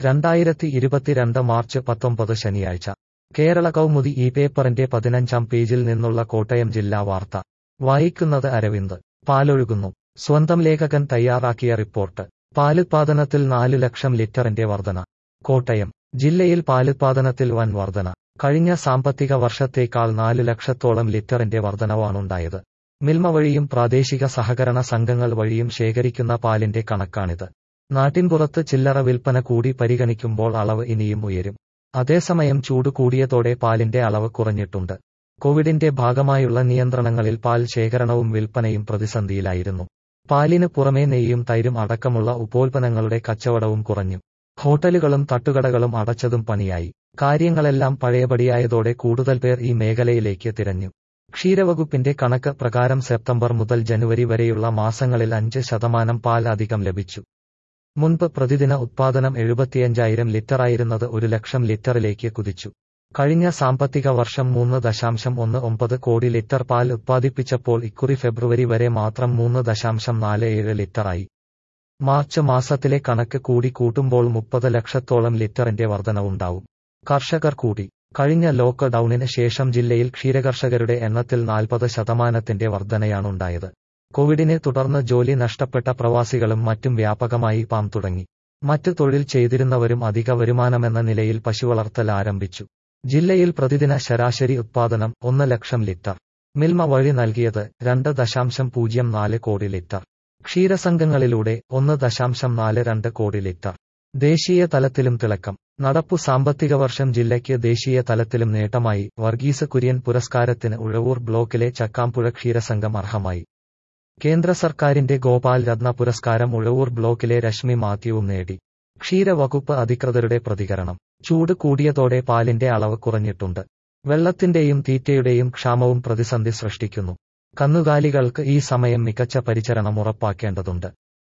രണ്ടായിരത്തി ഇരുപത്തിരണ്ട് മാർച്ച് പത്തൊമ്പത് ശനിയാഴ്ച കേരള കൗമുദി ഈ പേപ്പറിന്റെ പതിനഞ്ചാം പേജിൽ നിന്നുള്ള കോട്ടയം ജില്ലാ വാർത്ത വായിക്കുന്നത് അരവിന്ദ് പാലൊഴുകുന്നു സ്വന്തം ലേഖകൻ തയ്യാറാക്കിയ റിപ്പോർട്ട് പാലുത്പാദനത്തിൽ നാലു ലക്ഷം ലിറ്ററിന്റെ വർധന കോട്ടയം ജില്ലയിൽ പാലുത്പാദനത്തിൽ വൻ വർധന കഴിഞ്ഞ സാമ്പത്തിക വർഷത്തേക്കാൾ നാലു ലക്ഷത്തോളം ലിറ്ററിന്റെ വർധനവാണുണ്ടായത് മിൽമ വഴിയും പ്രാദേശിക സഹകരണ സംഘങ്ങൾ വഴിയും ശേഖരിക്കുന്ന പാലിന്റെ കണക്കാണിത് നാട്ടിൻപുറത്ത് ചില്ലറ വിൽപ്പന കൂടി പരിഗണിക്കുമ്പോൾ അളവ് ഇനിയും ഉയരും അതേസമയം ചൂട് കൂടിയതോടെ പാലിന്റെ അളവ് കുറഞ്ഞിട്ടുണ്ട് കോവിഡിന്റെ ഭാഗമായുള്ള നിയന്ത്രണങ്ങളിൽ പാൽ ശേഖരണവും വിൽപ്പനയും പ്രതിസന്ധിയിലായിരുന്നു പാലിന് പുറമേ നെയ്യും തൈരും അടക്കമുള്ള ഉപോൽപ്പന്നങ്ങളുടെ കച്ചവടവും കുറഞ്ഞു ഹോട്ടലുകളും തട്ടുകടകളും അടച്ചതും പണിയായി കാര്യങ്ങളെല്ലാം പഴയപടിയായതോടെ കൂടുതൽ പേർ ഈ മേഖലയിലേക്ക് തിരഞ്ഞു ക്ഷീരവകുപ്പിന്റെ കണക്ക് പ്രകാരം സെപ്റ്റംബർ മുതൽ ജനുവരി വരെയുള്ള മാസങ്ങളിൽ അഞ്ച് ശതമാനം പാൽ അധികം ലഭിച്ചു മുൻപ് പ്രതിദിന ഉത്പാദനം എഴുപത്തിയഞ്ചായിരം ലിറ്ററായിരുന്നത് ഒരു ലക്ഷം ലിറ്ററിലേക്ക് കുതിച്ചു കഴിഞ്ഞ സാമ്പത്തിക വർഷം മൂന്ന് ദശാംശം ഒന്ന് ഒമ്പത് കോടി ലിറ്റർ പാൽ ഉത്പാദിപ്പിച്ചപ്പോൾ ഇക്കുറി ഫെബ്രുവരി വരെ മാത്രം മൂന്ന് ദശാംശം നാല് ഏഴ് ലിറ്ററായി മാർച്ച് മാസത്തിലെ കണക്ക് കൂടി കൂട്ടുമ്പോൾ മുപ്പത് ലക്ഷത്തോളം ലിറ്ററിന്റെ വർധനവുണ്ടാവും കർഷകർ കൂടി കഴിഞ്ഞ ലോക്ക് ഡൌണിന് ശേഷം ജില്ലയിൽ ക്ഷീരകർഷകരുടെ എണ്ണത്തിൽ നാൽപ്പത് ശതമാനത്തിന്റെ വർധനയാണുണ്ടായത് കോവിഡിനെ തുടർന്ന് ജോലി നഷ്ടപ്പെട്ട പ്രവാസികളും മറ്റും വ്യാപകമായി പാം തുടങ്ങി മറ്റ് തൊഴിൽ ചെയ്തിരുന്നവരും അധിക വരുമാനമെന്ന നിലയിൽ പശുവളർത്തൽ ആരംഭിച്ചു ജില്ലയിൽ പ്രതിദിന ശരാശരി ഉത്പാദനം ഒന്ന് ലക്ഷം ലിറ്റർ മിൽമ വഴി നൽകിയത് രണ്ട് ദശാംശം പൂജ്യം നാല് കോടി ലിറ്റർ ക്ഷീരസംഘങ്ങളിലൂടെ ഒന്ന് ദശാംശം നാല് രണ്ട് കോടി ലിറ്റർ ദേശീയ തലത്തിലും തിളക്കം നടപ്പു സാമ്പത്തിക വർഷം ജില്ലയ്ക്ക് ദേശീയ തലത്തിലും നേട്ടമായി വർഗീസ് കുര്യൻ പുരസ്കാരത്തിന് ഉഴവൂർ ബ്ലോക്കിലെ ചക്കാമ്പുഴ ക്ഷീരസംഘം അർഹമായി കേന്ദ്ര സർക്കാരിന്റെ ഗോപാൽ രത്ന പുരസ്കാരം ഉഴവൂർ ബ്ലോക്കിലെ രശ്മി മാത്യുവും നേടി ക്ഷീരവകുപ്പ് അധികൃതരുടെ പ്രതികരണം ചൂട് കൂടിയതോടെ പാലിന്റെ അളവ് കുറഞ്ഞിട്ടുണ്ട് വെള്ളത്തിന്റെയും തീറ്റയുടെയും ക്ഷാമവും പ്രതിസന്ധി സൃഷ്ടിക്കുന്നു കന്നുകാലികൾക്ക് ഈ സമയം മികച്ച പരിചരണം ഉറപ്പാക്കേണ്ടതുണ്ട്